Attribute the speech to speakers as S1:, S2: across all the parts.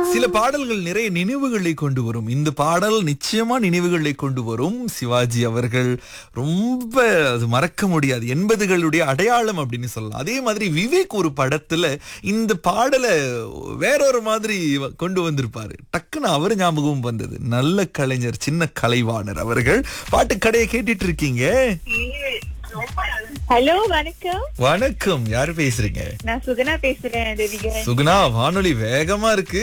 S1: சில பாடல்கள் நிறைய நினைவுகளை கொண்டு வரும் இந்த பாடல் நிச்சயமா நினைவுகளை கொண்டு வரும் சிவாஜி அவர்கள் ரொம்ப அது மறக்க முடியாது எண்பதுகளுடைய அடையாளம் அப்படின்னு சொல்லலாம் அதே மாதிரி விவேக் ஒரு படத்துல இந்த பாடலை வேறொரு மாதிரி வ- கொண்டு வந்திருப்பாரு டக்குன்னு அவர் ஞாபகம் வந்தது நல்ல கலைஞர் சின்ன கலைவாணர் அவர்கள் பாட்டு கடையை கேட்டுட்டு இருக்கீங்க
S2: ஹலோ வணக்கம்
S1: வணக்கம் யாரு பேசுறீங்க
S2: நான் சுகனா பேசுறேன் தேவிகன்
S1: சுகுணா வானொலி வேகமா இருக்கு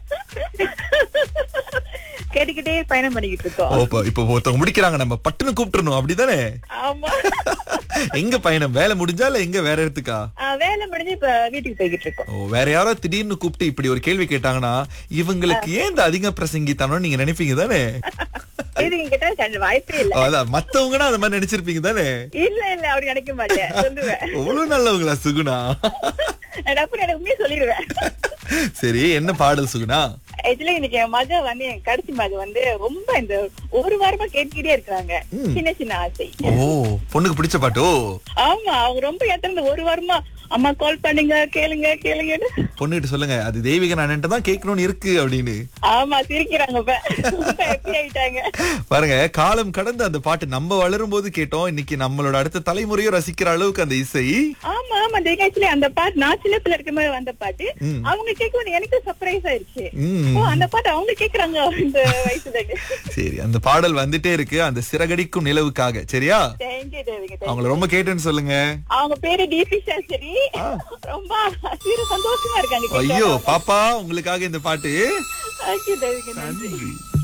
S2: கேட்டுக்கிட்டே பயணம் பண்ணிக்கிட்டு
S1: ஓ,
S2: இருக்கோம்
S1: இப்ப இப்ப ஒருத்தவங்க முடிக்கிறாங்க நம்ம பட்டுன்னு கூப்பிட்டுறணும் அப்படிதானே
S2: ஆமா
S1: எங்க பயணம் வேலை முடிஞ்சா இல்ல எங்க வேற இடத்துக்கா
S2: ஆ, வேலை முடிஞ்சு இப்ப வீட்டுக்கு போய்கிட்டு இருக்கோம்
S1: ஓ வேற யாரோ திடீர்னு கூப்பிட்டு இப்படி ஒரு கேள்வி கேட்டாங்கன்னா இவங்களுக்கு ஏன் இந்த அதிக பிரசங்கித்தானோ நீங்க நினைப்பீங்க தானே
S2: இது கிட்ட கண்டு வாய்ப்பே இல்ல
S1: அதான் மத்தவங்கன்னா அந்த மாதிரி நினைச்சிருப்பீங்க தானே
S2: இல்ல இல்ல அப்படி நினைக்க மாட்டேன் சொல்லுவேன்
S1: அவ்வளவு நல்லவங்களா சுகுணா
S2: நான் அப்படி எனக்கு உண்மையை சொல்லிடுவேன்
S1: சரி என்ன பாடல் சுகுணா
S2: ஆக்சுவலி இன்னைக்கு என் மக வந்து என் கடைசி மக வந்து ரொம்ப இந்த ஒரு வாரமா கேட்டுக்கிட்டே இருக்காங்க
S1: ம்.
S2: சின்ன சின்ன ஆசை
S1: ஓ பொண்ணுக்கு பிடிச்ச பாட்டோ
S2: ஆமா அவங்க ரொம்ப ஏத்தனது ஒரு வாரமா அம்மா கால் பண்ணுங்க கேளுங்க கேளுங்கன்னு
S1: பொண்ணுகிட்ட சொல்லுங்க அது தெய்வீக நான் தான் கேட்கணும்னு இருக்கு அப்படின்னு
S2: ஆமா சிரிக்கிறாங்க இப்ப ரொம்ப happy ஆயிட்டாங்க
S1: பாருங்க காலம் கடந்து அந்த பாட்டு நம்ம வளரும் போது கேட்டோம் இன்னைக்கு நம்மளோட அடுத்த தலைமுறையும் ரசிக்கிற அளவுக்கு அந்த இசை
S2: ஆமா ஆமா ஆக்சுவலி அந்த பாட்டு நான் சின்ன பிள்ளை இருக்கும் போது வந்த பாட்டு
S1: ம்.
S2: அவங்க கேட்கும் எனக்கு சர்ப்ரைஸ் ஆயிருச்சு
S1: ம்.
S2: ஓ அந்த பாட்டு அவங்க கேக்குறாங்க இந்த வயசுல
S1: சரி அந்த பாடல் வந்துட்டே இருக்கு அந்த சிறகடிக்கும் நிலவுக்காக சரியா
S2: தேங்க்யூ தேவிங்க thank you.
S1: அவங்கள ரொம்ப கேட்டேன்னு சொல்லுங்க
S2: அவங்க பேரு டிபி சாஸ்திரி ரொம்ப சிறு சந்தோஷமா இருக்காங்க
S1: ஐயோ பாப்பா உங்களுக்காக இந்த பாட்டு
S2: தேங்க்யூ தேவிங்க நன்றி
S1: நன்றி